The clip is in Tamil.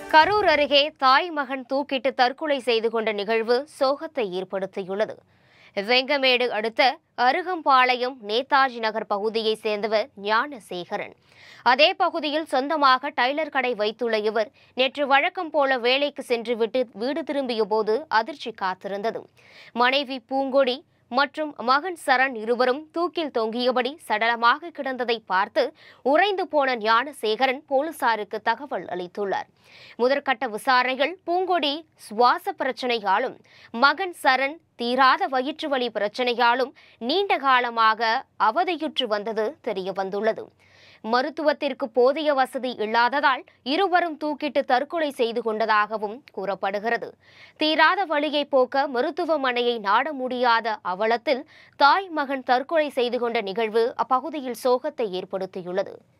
கரூர் அருகே தாய் மகன் தூக்கிட்டு தற்கொலை செய்து கொண்ட நிகழ்வு சோகத்தை ஏற்படுத்தியுள்ளது வெங்கமேடு அடுத்த அருகம்பாளையம் நேதாஜி நகர் பகுதியைச் சேர்ந்தவர் ஞானசேகரன் அதே பகுதியில் சொந்தமாக டைலர் கடை வைத்துள்ள இவர் நேற்று வழக்கம் போல வேலைக்கு சென்றுவிட்டு வீடு திரும்பிய போது அதிர்ச்சி காத்திருந்தது மனைவி பூங்கொடி மற்றும் மகன் சரண் இருவரும் தூக்கில் தொங்கியபடி சடலமாக கிடந்ததை பார்த்து உறைந்து போன ஞானசேகரன் போலீசாருக்கு தகவல் அளித்துள்ளார் முதற்கட்ட விசாரணைகள் பூங்கொடி சுவாச பிரச்சனையாலும் மகன் சரண் தீராத வயிற்று வலி பிரச்சனையாலும் நீண்ட காலமாக அவதியுற்று வந்தது தெரிய வந்துள்ளது மருத்துவத்திற்கு போதிய வசதி இல்லாததால் இருவரும் தூக்கிட்டு தற்கொலை செய்து கொண்டதாகவும் கூறப்படுகிறது தீராத வலியை போக்க மருத்துவமனையை நாட முடியாத அவலத்தில் தாய் மகன் தற்கொலை செய்து கொண்ட நிகழ்வு அப்பகுதியில் சோகத்தை ஏற்படுத்தியுள்ளது